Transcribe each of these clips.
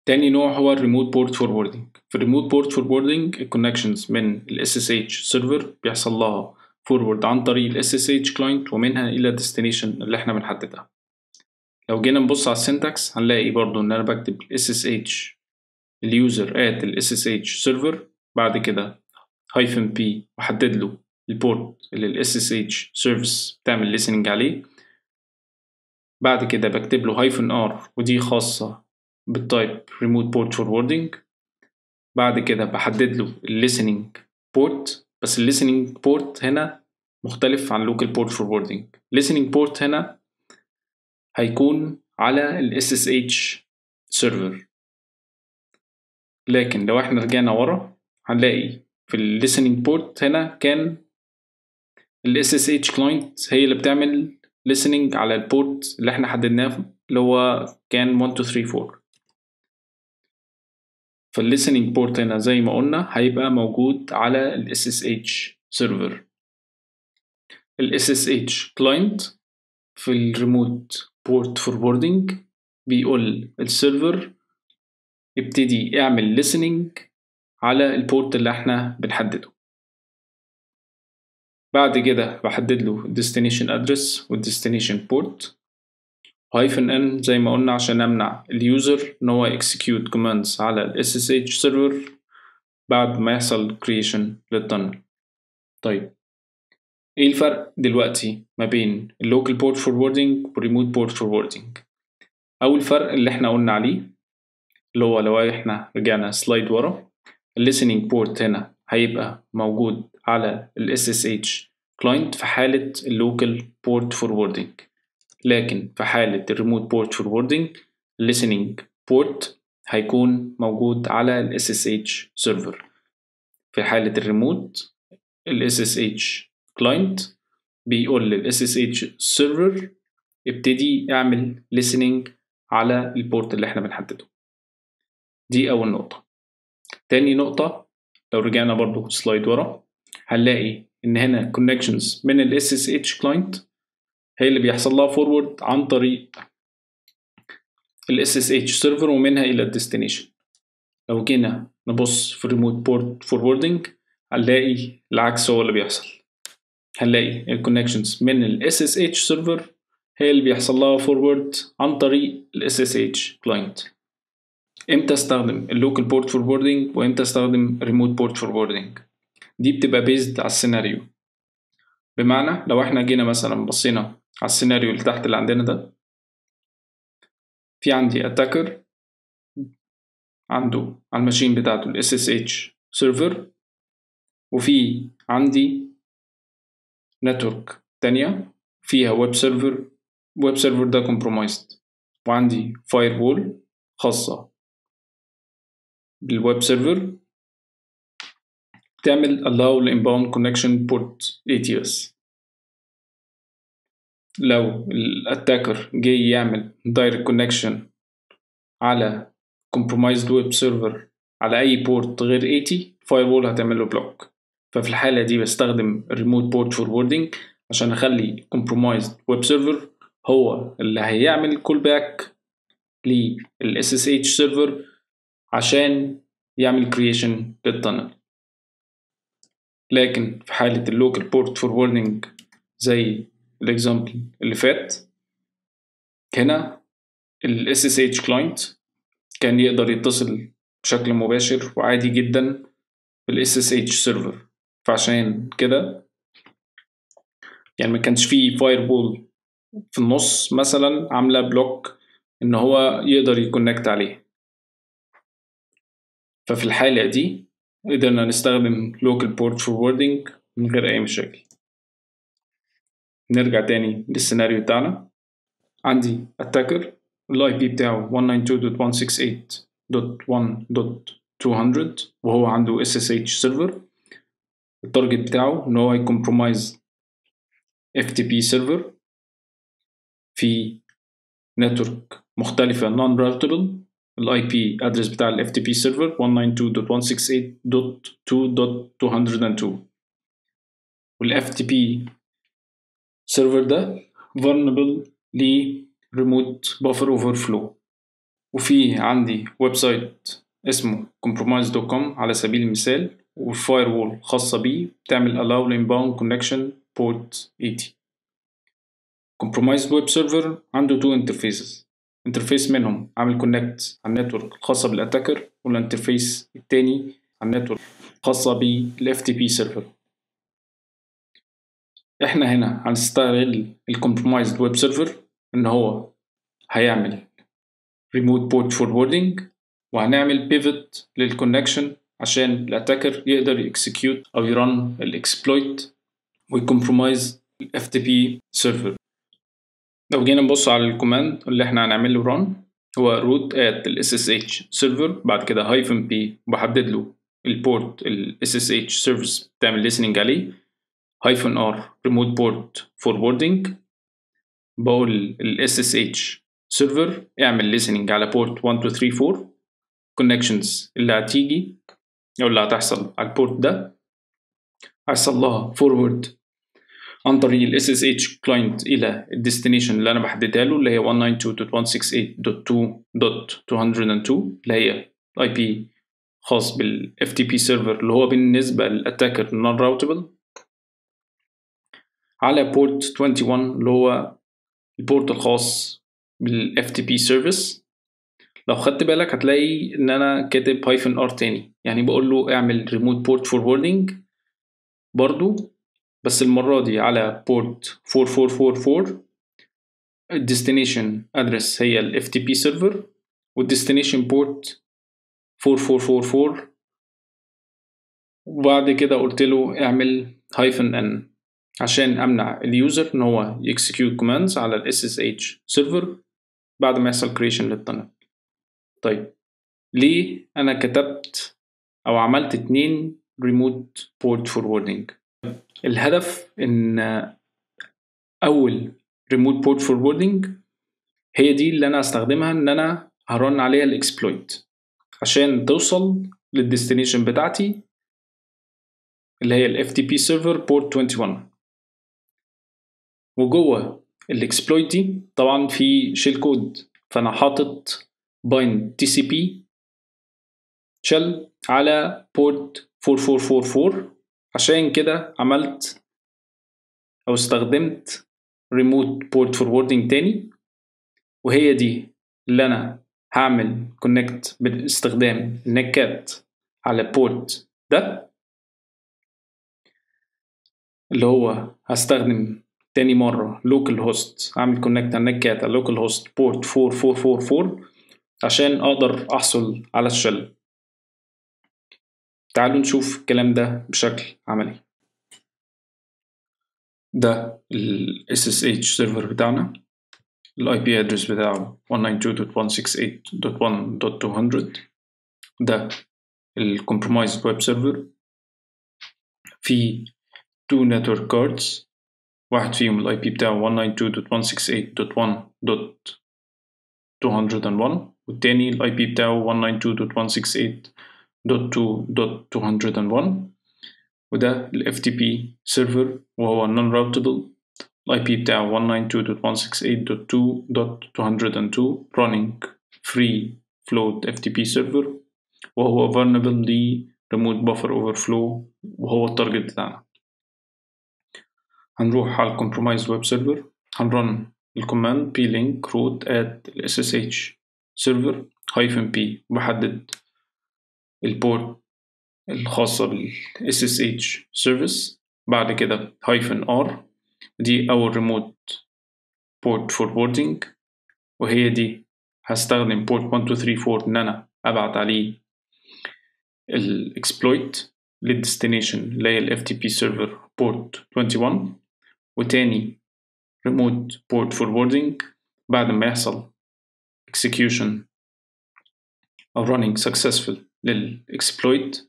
تاني نوع هو الريموت بورت فوروردنج في الريموت بورت فوروردنج الكونكشنز من ال SSH سيرفر بيحصل لها فورورد عن طريق ال SSH كلاينت ومنها إلى الديستنيشن اللي احنا بنحددها لو جينا نبص على السنتكس هنلاقي برضو إن أنا بكتب SSH اليوزر at ال SSH سيرفر بعد كده هايفن بي وأحدد له البورت اللي ال SSH سيرفيس بتعمل listening عليه بعد كده بكتب له هايفن ار ودي خاصة بالتايب ريموت بورت فوروردنج بعد كده بحدد له الليسننج بورت بس الليسننج بورت هنا مختلف عن لوكال بورت فوروردنج listening بورت هنا هيكون على ال SSH سيرفر لكن لو احنا رجعنا ورا هنلاقي في ال listening بورت هنا كان ال SSH client هي اللي بتعمل listening على البورت اللي احنا حددناه اللي هو كان 1 2 3 4 فالlistening بورت هنا زي ما قلنا هيبقى موجود على ال SSH سيرفر ال SSH client في الريموت بورت فوروردنج بيقول السيرفر ابتدي اعمل listening على البورت اللي احنا بنحدده بعد كده بحدد له destination address وال destination port هايفن n زي ما قلنا عشان امنع اليوزر ان هو execute commands على ال SSH server بعد ما يحصل creation للتانل طيب ايه الفرق دلوقتي ما بين اللوكال بورت فوروردنج والريموت بورت فوروردنج اول فرق اللي احنا قلنا عليه اللي هو لو احنا رجعنا سلايد ورا الليسننج بورت هنا هيبقى موجود على ال SSH client في حالة اللوكال بورت فوروردنج لكن في حالة الريموت بورت فوروردنج listening بورت هيكون موجود على ال SSH سيرفر في حالة الريموت ال SSH client بيقول لل SSH سيرفر ابتدي اعمل listening على البورت اللي احنا بنحدده دي أول نقطة تاني نقطة لو رجعنا برضو سلايد ورا هنلاقي إن هنا connections من ال SSH client هي اللي بيحصل لها forward عن طريق ال SSH server ومنها إلى الديستنيشن لو جينا نبص في remote port forwarding هنلاقي العكس هو اللي بيحصل هنلاقي ال connections من ال SSH server هي اللي بيحصل لها forward عن طريق ال SSH client امتى استخدم اللوكال بورت فوروردنج وامتى استخدم ريموت بورت فوروردنج دي بتبقى بيزد على السيناريو بمعنى لو احنا جينا مثلا بصينا على السيناريو اللي تحت اللي عندنا ده في عندي اتاكر عنده على الماشين بتاعته ال SSH سيرفر وفي عندي نتورك تانية فيها ويب سيرفر ويب سيرفر ده كومبرومايزد وعندي فاير وول خاصة بالويب سيرفر تعمل allow inbound connection port ATS لو الاتاكر جاي يعمل direct connection على compromised web server على أي بورت غير 80 firewall هتعمل له بلوك ففي الحالة دي بستخدم remote port forwarding عشان أخلي compromised web server هو اللي هيعمل call back لل SSH server عشان يعمل creation للتانل لكن في حالة اللوكال بورت فوروردنج زي الاكزامبل اللي فات هنا ال SSH client كان يقدر يتصل بشكل مباشر وعادي جدا بال SSH server فعشان كده يعني ما كانش فيه فاير وول في النص مثلا عاملة بلوك ان هو يقدر يكونكت عليه ففي الحالة دي قدرنا نستخدم local port forwarding من غير أي مشاكل نرجع تاني للسيناريو بتاعنا عندي attacker الاي بي بتاعه 192.168.1.200 وهو عنده SSH server التارجت بتاعه ان هو يكمبرومايز FTP server في نتورك مختلفة non routable الاي بي ادرس بتاع ال FTP server 192.168.2.202 وال FTP server ده vulnerable ل remote buffer overflow وفي عندي ويب سايت اسمه compromise.com على سبيل المثال والفاير وول خاصة بيه بتعمل allow inbound connection port 80 compromised web server عنده two interfaces انترفيس منهم عامل كونكت على النتورك الخاصة بالاتاكر والانترفيس التاني على النتورك الخاصة بالاف تي بي سيرفر احنا هنا هنستغل الكومبرومايزد ويب سيرفر ان هو هيعمل ريموت بورت فوروردنج وهنعمل بيفت للكونكشن عشان الاتاكر يقدر يكسكيوت او يرن الاكسبلويت ويكمبرومايز الاف تي بي سيرفر لو جينا نبص على الكوماند اللي احنا هنعمل له ران هو root at ال SSH server بعد كده hyphen p بحدد له البورت ال SSH service بتعمل listening عليه hyphen r remote port forwarding بقول ال SSH server اعمل listening على port 1 2 3 4 connections اللي هتيجي أو اللي هتحصل على البورت ده هيحصل لها forward عن طريق ال SSH client إلى ال destination اللي أنا بحددها له اللي هي 192.168.2.202 اللي هي IP خاص بال FTP server اللي هو بالنسبة للأتاكر non routable على port 21 اللي هو البورت الخاص بال FTP service لو خدت بالك هتلاقي ان انا كاتب هايفن ار تاني يعني بقول له اعمل ريموت بورت فوروردنج برضو بس المرة دي على بورت 4444 الديستنيشن ادرس هي ال FTP سيرفر والديستنيشن بورت 4444 وبعد كده قلت له اعمل هايفن ان عشان امنع اليوزر ان هو يكسكيوت كوماندز على ال SSH سيرفر بعد ما يحصل كريشن للتنل طيب ليه انا كتبت او عملت اتنين ريموت بورت فوروردنج الهدف ان اول ريموت بورت فوروردنج هي دي اللي انا هستخدمها ان انا هرن عليها الاكسبلويت عشان توصل للديستنيشن بتاعتي اللي هي ال FTP server port 21 وجوه الاكسبلويت دي طبعا في شيل كود فانا حاطط bind TCP shell على port 4444 عشان كده عملت أو استخدمت remote port forwarding تاني وهي دي اللي أنا هعمل connect باستخدام النكات على port ده اللي هو هستخدم تاني مرة local host هعمل connect على النكات على local host port 4444 عشان أقدر أحصل على الشل تعالوا نشوف الكلام ده بشكل عملي ده ال SSH سيرفر بتاعنا ال IP address بتاعه 192.168.1.200 ده ال compromised web server في two network cards واحد فيهم ال IP بتاعه 192.168.1.201 والتاني ال IP بتاعه 192.168.2.201 وده ال FTP server وهو non routable ال IP بتاعه 192.168.2.202 running free float FTP server وهو vulnerable ل remote buffer overflow وهو التارجت بتاعنا هنروح على compromised web server هنرن الكوماند plink root at ssh server hyphen p بحدد البورت الخاصة بال SSH service بعد كده hyphen r دي أول remote port forwarding وهي دي هستخدم port 1234 إن أنا أبعت عليه الإكسبلويت للديستنيشن اللي هي ال FTP server port 21 وتاني remote port forwarding بعد ما يحصل execution أو running successful للإكسبلويت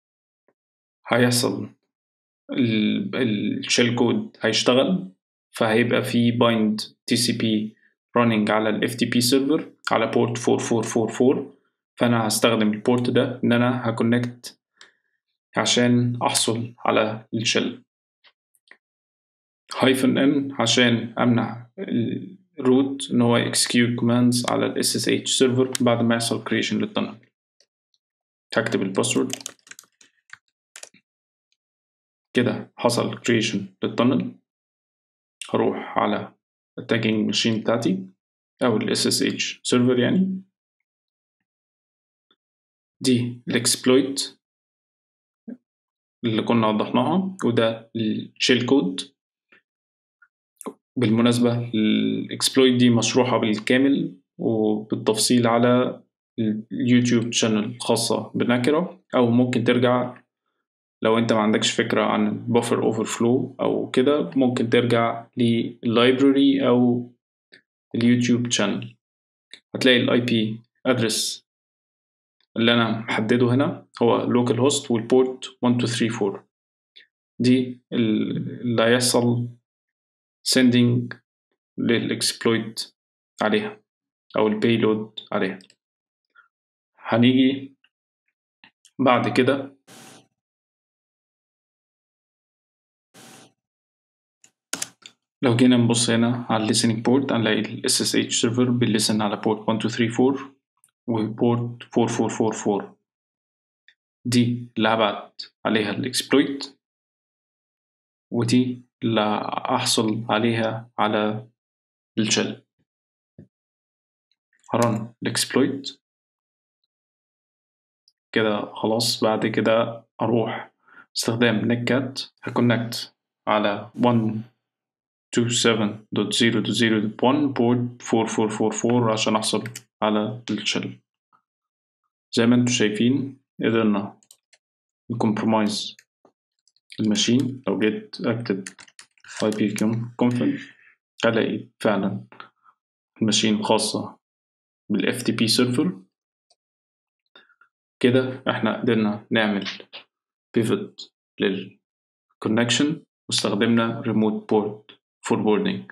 هيحصل الشيل كود هيشتغل فهيبقى في bind TCP running على ال FTP server على port 4444 فأنا هستخدم البورت ده إن أنا هكونكت عشان أحصل على الشيل هايفن ان عشان امنع root ان هو execute commands على ال SSH server بعد ما يحصل creation للتنل هكتب الباسورد كده حصل creation للتنل هروح على التاجنج ماشين بتاعتي أو ال SSH server يعني دي الاكسبلويت اللي كنا وضحناها وده الشيل كود بالمناسبة الاكسبلويت دي مشروحة بالكامل وبالتفصيل على اليوتيوب شانل خاصة بنكرة أو ممكن ترجع لو انت ما عندكش فكرة عن بuffer overflow أو كده ممكن ترجع لللايبراري أو اليوتيوب شانل هتلاقي الاي بي ادرس اللي انا محدده هنا هو local host والبورت 1234 دي اللي هيحصل sending للاكسبلويت عليها او البيلود عليها هنيجي بعد كده لو جينا نبص هنا على ال listening port هنلاقي ال SSH server بيلسن على port 1234 وبورت 4444 دي اللي هبعت عليها الاكسبلويت ودي اللي هحصل عليها على الشل هرن الاكسبلويت كده خلاص بعد كده اروح استخدام نكات هكونكت على 127.0.0.1 بورد 4444 عشان احصل على الشل زي ما انتم شايفين قدرنا نكمبرومايز الماشين لو جيت اكتب ipconfig هلاقي فعلا الماشين الخاصة بال FTP سيرفر كده احنا قدرنا نعمل pivot للكونكشن واستخدمنا remote port forwarding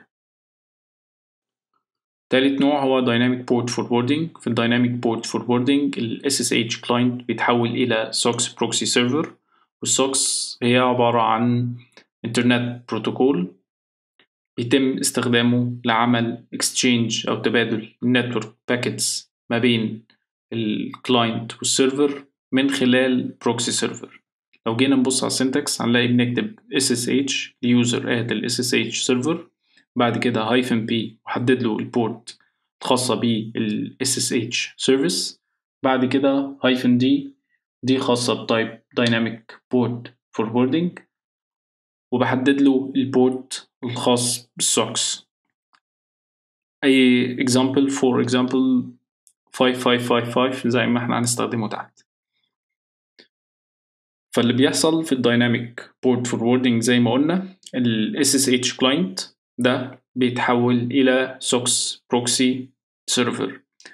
تالت نوع هو Dynamic Port Forwarding في ال Dynamic Port Forwarding ال SSH client بيتحول إلى SOCKS Proxy Server وال SOCKS هي عبارة عن إنترنت بروتوكول بيتم استخدامه لعمل exchange أو تبادل network packets ما بين الكلاينت والسيرفر من خلال بروكسي سيرفر لو جينا نبص على السنتكس هنلاقي بنكتب SSH user at ال SSH server بعد كده هايفن بي وحدد له البورت الخاصة بال SSH service بعد كده هايفن دي دي خاصة بتايب dynamic port forwarding وبحدد له البورت الخاص بالسوكس أي example for example 5555 زي ما احنا هنستخدمه تحت فاللي بيحصل في الدايناميك بورت فوروردنج زي ما قلنا ال SSH client ده بيتحول إلى SOCKS proxy server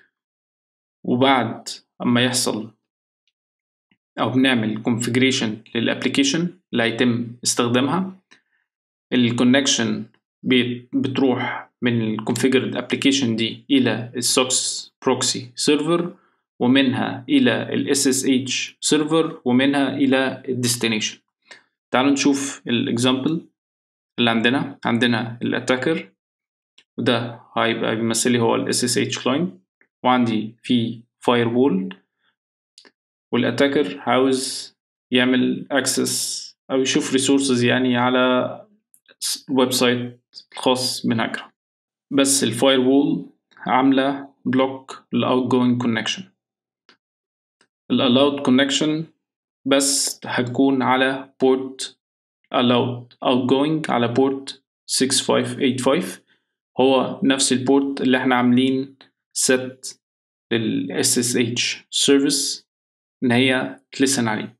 وبعد أما يحصل أو بنعمل configuration للأبليكيشن اللي هيتم استخدامها الكونكشن بتروح من الكونفيجرد ابلكيشن دي الى السوكس بروكسي سيرفر ومنها الى ال SSH سيرفر ومنها الى الديستنيشن تعالوا نشوف الاكزامبل اللي عندنا عندنا الاتاكر وده هيبقى بيمثل لي هو ال SSH client وعندي في فاير وول والاتاكر عاوز يعمل اكسس او يشوف ريسورسز يعني على الويب سايت الخاص بنجرة بس الفاير وول عاملة بلوك للاوت جوينج كونكشن الالاود كونكشن بس هتكون على بورت allowed outgoing على بورت 6585 هو نفس البورت اللي احنا عاملين set لل SSH service ان هي تلسن عليه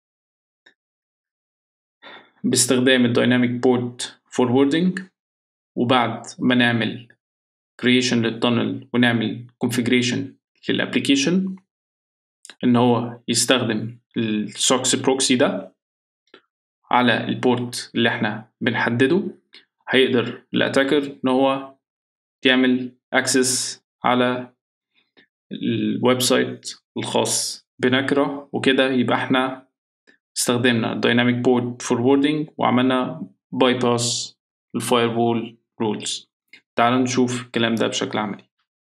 باستخدام الدايناميك بورت فوروردنج وبعد ما نعمل creation للتانل ونعمل configuration للابليكيشن ان هو يستخدم السوكس بروكسي ده على البورت اللي احنا بنحدده هيقدر الاتاكر ان هو يعمل اكسس على الويب سايت الخاص بنكرة وكده يبقى احنا استخدمنا dynamic port forwarding وعملنا bypass الفاير وول رولز تعالوا نشوف الكلام ده بشكل عملي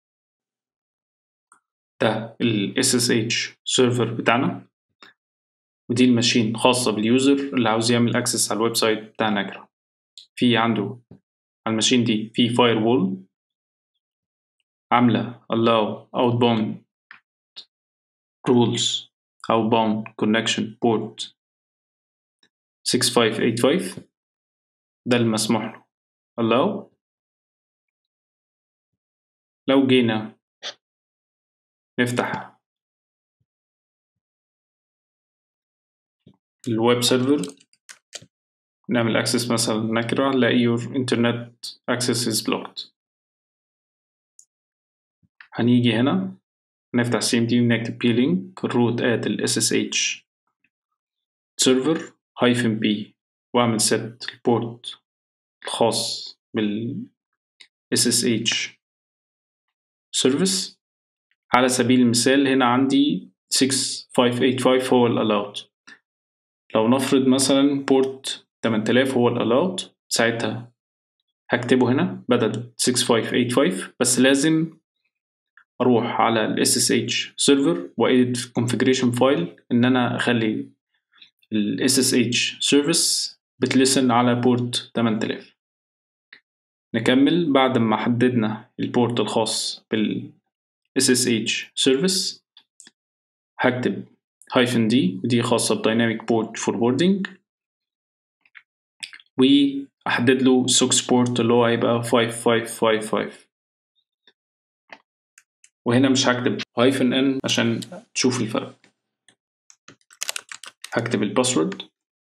ده ال SSH سيرفر بتاعنا ودي الماشين خاصة باليوزر اللي عاوز يعمل اكسس على الويب سايت بتاع نجرة في عنده على الماشين دي في فاير وول عاملة allow outbound rules outbound connection port 6585 ده المسموح له allow لو جينا نفتح الويب سيرفر نعمل access مثلا نكرة نلاقي your internet access is blocked هنيجي هنا نفتح CMD ونكتب p-link root at ال SSH server hyphen p واعمل set البورت الخاص بال SSH service على سبيل المثال هنا عندي 6585 هو ال allowed لو نفرض مثلا بورت 8000 هو ال allowed ساعتها هكتبه هنا بدل 6585 بس لازم اروح على ال SSH server وايديت configuration file ان انا اخلي ال SSH service بتلسن على بورت 8000 نكمل بعد ما حددنا البورت الخاص بال SSH service هكتب hyphen d ودي خاصة ب dynamic port forwarding وأحدد له SOX port اللي هو هيبقى 5555 وهنا مش هكتب hyphen n عشان تشوف الفرق هكتب الباسورد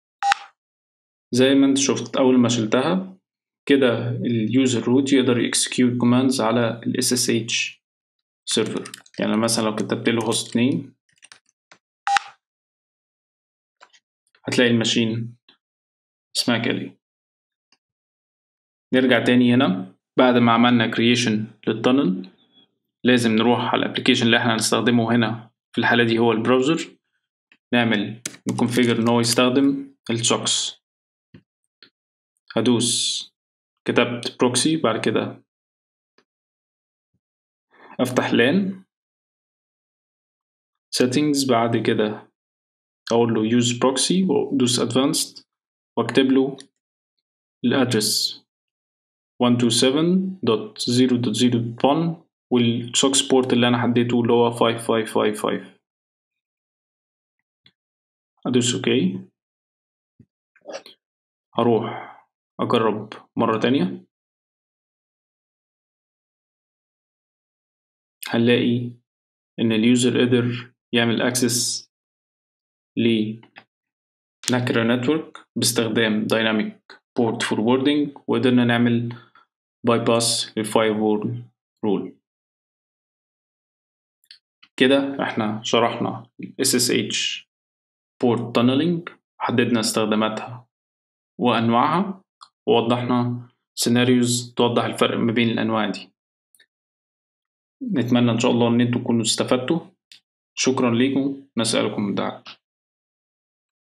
زي ما انت شفت أول ما شلتها كده اليوزر روت يقدر يكسكيوت كوماندز على ال SSH سيرفر يعني مثلا لو كتبت له هوست نيم هتلاقي الماشين اسمها كالي نرجع تاني هنا بعد ما عملنا كرييشن للتانل لازم نروح على الابلكيشن اللي احنا هنستخدمه هنا في الحالة دي هو البراوزر نعمل نكونفيجر ان هو يستخدم السوكس هدوس كتبت بروكسي بعد كده افتح لان settings بعد كده اقول له use proxy وادوس advanced واكتب له الادرس 127.0.0.1 والسوكس بورت اللي انا حددته اللي هو 5555 ادوس اوكي هروح اجرب مرة تانية هنلاقي إن اليوزر قدر يعمل أكسس لنكرة نتورك باستخدام Dynamic Port Forwarding وقدرنا نعمل bypass للفايرول رول كده احنا شرحنا SSH Port Tunneling حددنا استخداماتها وأنواعها ووضحنا سيناريوز توضح الفرق ما بين الأنواع دي نتمنى إن شاء الله إن انتوا تكونوا استفدتوا شكرا ليكم نسألكم الدعاء